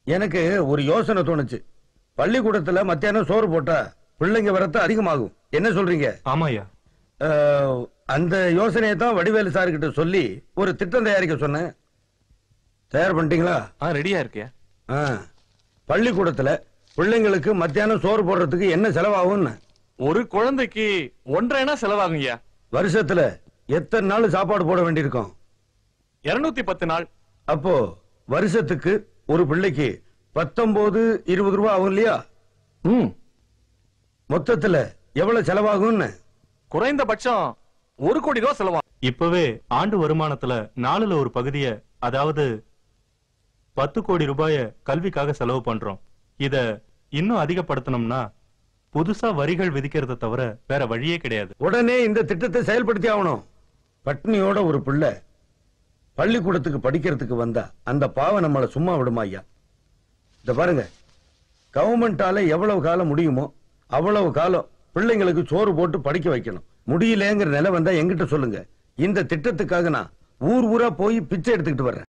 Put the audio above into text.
எனக்கு ஒரு யோசனை தோணுச்சு பள்ளிக்கூடத்துல மத்தியானம் சோறு போட்டா பிள்ளைங்க வரத்து அதிகமாகும் என்ன சொல்றீங்க ஆமாய்யா அஹ், அந்த யோசனையை தான் வடிவேலு சார் கிட்ட சொல்லி ஒரு திட்டம் தயாரிக்க சொன்னேன் தயார் பண்ணிட்டீங்களா ஆ ரெடியா இருக்கியா ஆ. பள்ளிக்கூடத்துல பிள்ளைங்களுக்கு மத்தியானம் சோறு போடுறதுக்கு என்ன செலவாகும்னு ஒரு குழந்தைக்கு ஒன்றரைனா செலவாகுங்கய்யா வருஷத்துல எத்தனை நாள் சாப்பாடு போட வேண்டியிருக்கும் இருநூத்தி பத்து நாள் அப்போ வருஷத்துக்கு ஒரு பிள்ளைக்கு பத்தொன்பது இருபது ரூபாய் ஆகும் இல்லையா ம் மொத்தத்துல எவ்வளவு செலவாகும்னு குறைந்தபட்சம் ஒரு கோடி ரூபா செலவாகும் இப்பவே ஆண்டு வருமானத்துல நாலுல ஒரு பகுதிய அதாவது பத்து கோடி ரூபாய கல்விக்காக செலவு பண்றோம் இத இன்னும் அதிகப்படுத்தணும்னா புதுசா வரிகள் விதிக்கிறத தவிர வேற வழியே கிடையாது உடனே இந்த திட்டத்தை செயல்படுத்தி ஆகணும் பட்னியோட ஒரு பிள்ளை பள்ளிக்கூடத்துக்கு படிக்கிறதுக்கு வந்தா அந்த பாவம் நம்மளை சும்மா விடுமா ஐயா இந்த பாருங்க கவர்மெண்டால எவ்வளவு காலம் முடியுமோ அவ்வளவு காலம் பிள்ளைங்களுக்கு சோறு போட்டு படிக்க வைக்கணும் முடியலங்கிற நிலை வந்தா எங்கிட்ட சொல்லுங்க இந்த திட்டத்துக்காக நான் ஊர் ஊரா போய் பிச்சை எடுத்துக்கிட்டு வர்றேன்